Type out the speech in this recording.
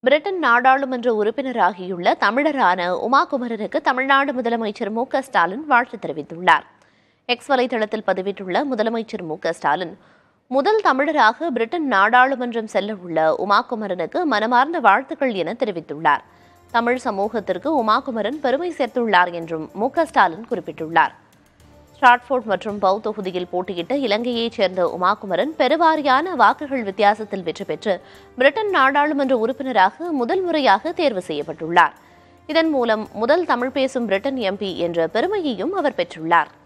Britain நாடாளுமன்ற உறுப்பினராகியுள்ள தமிழரான உமாகுமரனுக்கு தமிழ்நாடு முதலமைச்சர் மு க ஸ்டாலின் வாழ்த்து தெரிவித்துள்ளார் எக்ஸ் வலைதளத்தில் பதிவிட்டுள்ள முதலமைச்சர் மு க ஸ்டாலின் முதல் தமிழராக பிரிட்டன் நாடாளுமன்றம் செல்ல உள்ள உமாகுமரனுக்கு மனமார்ந்த வாழ்த்துக்கள் என தெரிவித்துள்ளார் தமிழ் சமூகத்திற்கு உமாகுமரன் பெருமை சேர்த்துள்ளார் என்றும் மு க ஸ்டாலின் குறிப்பிட்டுள்ளார் ஸ்ட்ராட்ஃபோர்ட் மற்றும் பவு தொகுதியில் போட்டியிட்ட இலங்கையைச் சேர்ந்த உமாகுமரன் பெருவாரியான வாக்குகள் வித்தியாசத்தில் வெற்றி பெற்று பிரிட்டன் நாடாளுமன்ற உறுப்பினராக முதல் முறையாக தேர்வு செய்யப்பட்டுள்ளார் இதன் மூலம் முதல் தமிழ் பேசும் பிரிட்டன் எம்பி என்ற பெருமையையும் அவர் பெற்றுள்ளார்